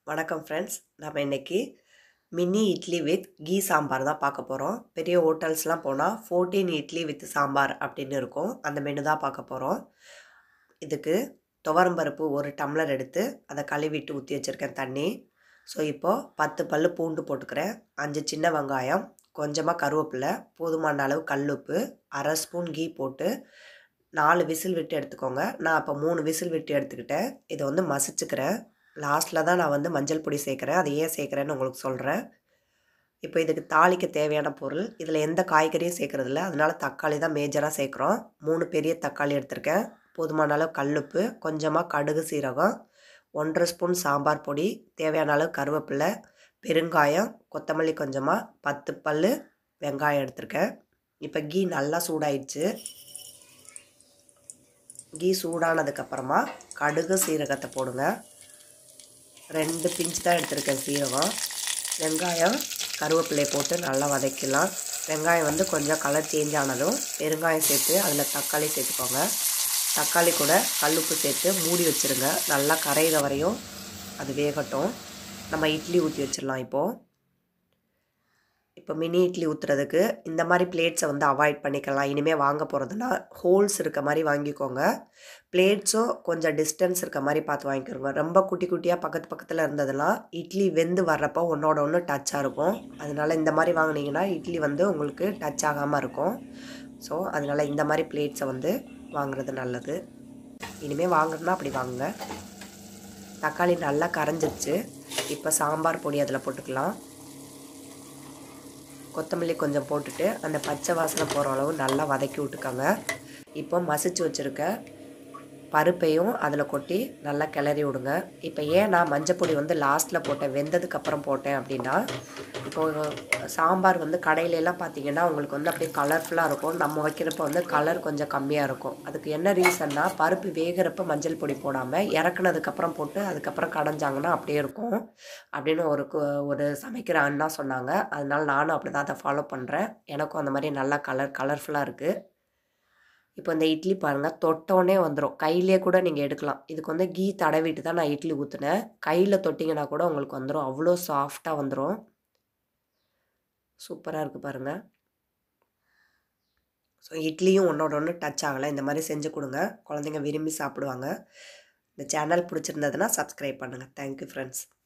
வணக்கம் ஃப்ரெண்ட்ஸ் நம்ம இன்னைக்கு மினி இட்லி வித் கீ சாம்பார் தான் பார்க்க போகிறோம் பெரிய ஹோட்டல்ஸ்லாம் போனால் ஃபோர்டீன் இட்லி வித் சாம்பார் அப்படின்னு இருக்கும் அந்த மெனு தான் பார்க்க போகிறோம் இதுக்கு துவரம்பருப்பு ஒரு டம்ளர் எடுத்து அதை கழுவிட்டு ஊற்றி வச்சுருக்கேன் தண்ணி ஸோ இப்போது பத்து பல்லு பூண்டு போட்டுக்கிறேன் அஞ்சு சின்ன வெங்காயம் கொஞ்சமாக கருவேப்பிலை போதுமான அளவு கல்லுப்பு அரை ஸ்பூன் கீ போட்டு நாலு விசில் விட்டு எடுத்துக்கோங்க நான் அப்போ மூணு விசில் விட்டு எடுத்துக்கிட்டேன் இதை வந்து மசிச்சுக்கிறேன் லாஸ்ட்டில் தான் நான் வந்து மஞ்சள் பொடி சேர்க்குறேன் அது ஏன் சேர்க்குறேன்னு உங்களுக்கு சொல்கிறேன் இப்போ இதுக்கு தாளிக்க தேவையான பொருள் இதில் எந்த காய்கறியும் சேர்க்குறதில்ல அதனால தக்காளி தான் மேஜராக சேர்க்குறோம் மூணு பெரிய தக்காளி எடுத்திருக்கேன் போதுமான அளவு கல்லுப்பு கொஞ்சமாக கடுகு சீரகம் ஒன்றரை ஸ்பூன் சாம்பார் பொடி தேவையான அளவு கருவேப்பிலை பெருங்காயம் கொத்தமல்லி கொஞ்சமாக பத்து பல் வெங்காயம் எடுத்திருக்கேன் இப்போ கீ நல்லா சூடாயிடுச்சு கீ சூடானதுக்கப்புறமா கடுகு சீரகத்தை போடுங்க ரெண்டு பிஞ்சு தான் எடுத்திருக்கேன் சீரகம் வெங்காயம் கருவேப்பிலை போட்டு நல்லா வதக்கலாம் வெங்காயம் வந்து கொஞ்சம் கலர் சேஞ்ச் ஆனதும் பெருங்காயம் சேர்த்து அதில் தக்காளி சேர்த்துக்கோங்க தக்காளி கூட கல்லுப்பு சேர்த்து மூடி வச்சுருங்க நல்லா கரையிற வரையும் அது வேகட்டும் நம்ம இட்லி ஊற்றி வச்சிடலாம் இப்போது இப்போ மினி இட்லி ஊற்றுறதுக்கு இந்த மாதிரி பிளேட்ஸை வந்து அவாய்ட் பண்ணிக்கலாம் இனிமேல் வாங்க போகிறதுனா ஹோல்ஸ் இருக்க மாதிரி வாங்கிக்கோங்க பிளேட்ஸும் கொஞ்சம் டிஸ்டன்ஸ் இருக்க மாதிரி பார்த்து வாங்கிக்கிறோங்க ரொம்ப குட்டி குட்டியாக பக்கத்து பக்கத்தில் இருந்ததெல்லாம் இட்லி வெந்து வர்றப்போ ஒன்றோட ஒன்று டச்சாக இருக்கும் அதனால் இந்த மாதிரி வாங்கினீங்கன்னா இட்லி வந்து உங்களுக்கு டச் ஆகாமல் இருக்கும் ஸோ அதனால் இந்த மாதிரி பிளேட்ஸை வந்து வாங்குறது நல்லது இனிமேல் வாங்குறதுனா அப்படி வாங்குங்க தக்காளி நல்லா கரைஞ்சிருச்சு இப்போ சாம்பார் பொடி அதில் போட்டுக்கலாம் கொத்தமல்லி கொஞ்சம் போட்டுட்டு அந்த பச்சை வாசனை போகிற அளவு நல்லா வதக்கி விட்டுக்கோங்க இப்போ மசிச்சு வச்சுருக்க பருப்பையும் அதில் கொட்டி நல்லா கிளறி விடுங்க இப்போ ஏன் நான் மஞ்சப்பொடி வந்து லாஸ்ட்டில் போட்டேன் வெந்ததுக்கப்புறம் போட்டேன் அப்படின்னா இப்போ சாம்பார் வந்து கடையிலலாம் பார்த்தீங்கன்னா உங்களுக்கு வந்து அப்படியே கலர்ஃபுல்லாக இருக்கும் நம்ம வைக்கிறப்ப வந்து கலர் கொஞ்சம் கம்மியாக இருக்கும் அதுக்கு என்ன ரீசன்னா பருப்பு வேகிறப்ப மஞ்சள் பொடி போடாமல் இறக்குனதுக்கப்புறம் போட்டு அதுக்கப்புறம் கடைஞ்சாங்கன்னா அப்படியே இருக்கும் அப்படின்னு ஒரு ஒரு சமைக்கிற அண்ணா சொன்னாங்க அதனால நானும் அப்படி தான் அதை ஃபாலோ பண்ணுறேன் எனக்கும் அந்த மாதிரி நல்லா கலர் கலர்ஃபுல்லாக இருக்குது இப்போ இந்த இட்லி பாருங்கள் தொட்டோடனே வந்துடும் கையிலே கூட நீங்கள் எடுக்கலாம் இதுக்கு வந்து கீ தடவிட்டு தான் நான் இட்லி ஊற்றுனேன் கையில் தொட்டிங்கன்னா கூட உங்களுக்கு வந்துடும் அவ்வளோ சாஃப்டாக வந்துடும் சூப்பராக இருக்குது பாருங்கள் ஸோ இட்லியும் ஒன்றோட ஒன்று டச் ஆகலை இந்த மாதிரி செஞ்சு கொடுங்க குழந்தைங்க விரும்பி சாப்பிடுவாங்க இந்த சேனல் பிடிச்சிருந்ததுன்னா சப்ஸ்கிரைப் பண்ணுங்கள் தேங்க்யூ ஃப்ரெண்ட்ஸ்